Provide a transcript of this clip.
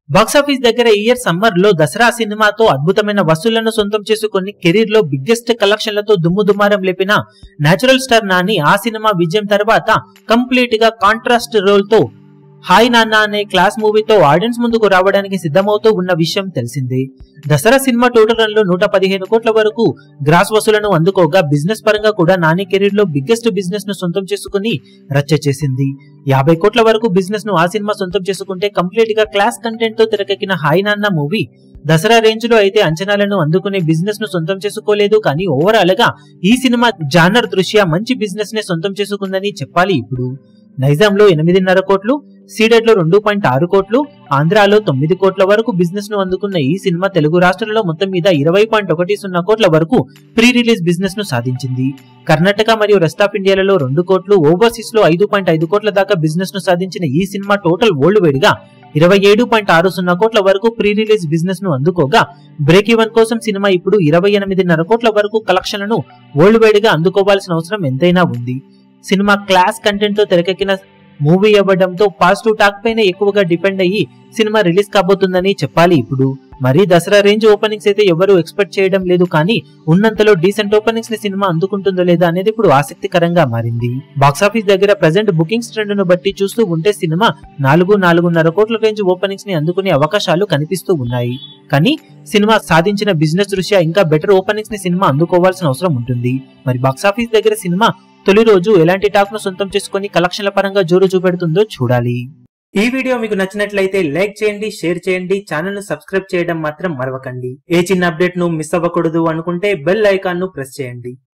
box office దగ్గర ఈ year summer లో దసరా సినిమాతో అద్భుతమైన వసూళ్లను సొంతం చేసుకుని కెరీర్ లో బిగ్గెస్ట్ కలెక్షన్లతో దుమ్ము దుమారం లేపిన నేచురల్ స్టార్ నాని ఆ సినిమా విజయం తర్వాత కంప్లీట్ గా కాంట్రాస్ట్ రోల్ తో హాయ్ నాన్న అనే క్లాస్ మూవీతో ఆడియన్స్ ముందుకు రావడానికి సిద్ధమవుతూ ఉన్న విషయం తెలిసిందే దసరా సినిమా టోటల్ రన్ లో నూట పదిహేను కోట్ల వరకు గ్రాస్ వసూలను అందుకోగా బిజినెస్ పరంగా కూడా నాని కెరీర్ లో బిగ్గెస్ట్ బిజినెస్ ను సొంతం చేసుకుని రచ్చ చేసింది యాభై కోట్ల వరకు బిజినెస్ ను ఆ సినిమా సొంతం చేసుకుంటే కంప్లీట్ గా క్లాస్ కంటెంట్ తో తెరకెక్కిన హాయ్ నాన్న మూవీ దసరా రేంజ్ లో అయితే అంచనాలను అందుకునే బిజినెస్ ను సొంతం చేసుకోలేదు కానీ ఓవరాల్ గా ఈ సినిమా జానర్ దృష్ట్యా మంచి బిజినెస్ నే సొంతం చేసుకుందని చెప్పాలి ఇప్పుడు నైజాంలో ఎనిమిదిన్నర కోట్లు సీడెడ్ లో రెండు పాయింట్ ఆరు కోట్లు ఆంధ్రాలో తొమ్మిది కోట్ల వరకు బిజినెస్ ను అందుకున్న ఈ సినిమా తెలుగు రాష్ట్రాలలో మొత్తం మీద ఇరవై పాయింట్ ఒకటి సున్నా కోట్ల వరకు ప్రీ రిలీజ్ బిజినెస్ ను సాధించింది కర్ణాటక మరియు రెస్ట్ ఆఫ్ ఇండియాలలో రెండు కోట్లు ఓవర్సీస్ లో ఐదు పాయింట్ ఐదు కోట్ల దాకా బిజినెస్ ను సాధించిన ఈ సినిమా టోటల్ వరల్డ్ వైడ్ గా ఇరవై ఏడు పాయింట్ ఆరు సున్నా కోట్ల వరకు ప్రీ రిలీజ్ బిజినెస్ ను అందుకోగా బ్రేక్ ఈవెన్ కోసం సినిమా ఇప్పుడు ఇరవై ఎనిమిదిన్నర కోట్ల వరకు కలెక్షన్లను వరల్డ్ వైడ్ గా అందుకోవాల్సిన అవసరం ఎంతైనా ఉంది సినిమా క్లాస్ కంటెంట్ తో తెరకెక్కిన మూవీ అవ్వడంతో పాజిటివ్ టాక్ పైన ఎక్కువగా డిపెండ్ అయ్యి సినిమా రిలీజ్ కాబోతుందని చెప్పాలి ఇప్పుడు మరి దసరా రేంజ్ ఓపెనింగ్స్ అయితే ఎవరు ఎక్స్పెక్ట్ చేయడం లేదు కానీ ఉన్నంతలో డీసెంట్ ఓపెనింగ్స్ ని సినిమా అందుకుంటుందో లేదా అనేది ఇప్పుడు ఆసక్తికరంగా మారింది బాక్సాఫీస్ దగ్గర ప్రజెంట్ బుకింగ్స్ ట్రెండ్ ను బట్టి చూస్తూ ఉంటే సినిమా నాలుగు నాలుగున్నర కోట్ల రేంజ్ ఓపెనింగ్స్ ని అందుకునే అవకాశాలు కనిపిస్తూ ఉన్నాయి కానీ సినిమా సాధించిన బిజినెస్ దృష్ట్యా ఇంకా బెటర్ ఓపెనింగ్స్ ని సినిమా అందుకోవాల్సిన అవసరం ఉంటుంది మరి బాక్సాఫీస్ దగ్గర సినిమా తొలి రోజు ఎలాంటి టాక్ ను సొంతం చేసుకుని కలెక్షన్ల పరంగా జోరు చూపెడుతుందో చూడాలి ఈ వీడియో మీకు నచ్చినట్లయితే లైక్ చేయండి షేర్ చేయండి ఛానల్ ను సబ్స్క్రైబ్ చేయడం మాత్రం మరవకండి ఏ చిన్న అప్డేట్ ను మిస్ అవ్వకూడదు అనుకుంటే బెల్ ఐకాన్ ను ప్రెస్ చేయండి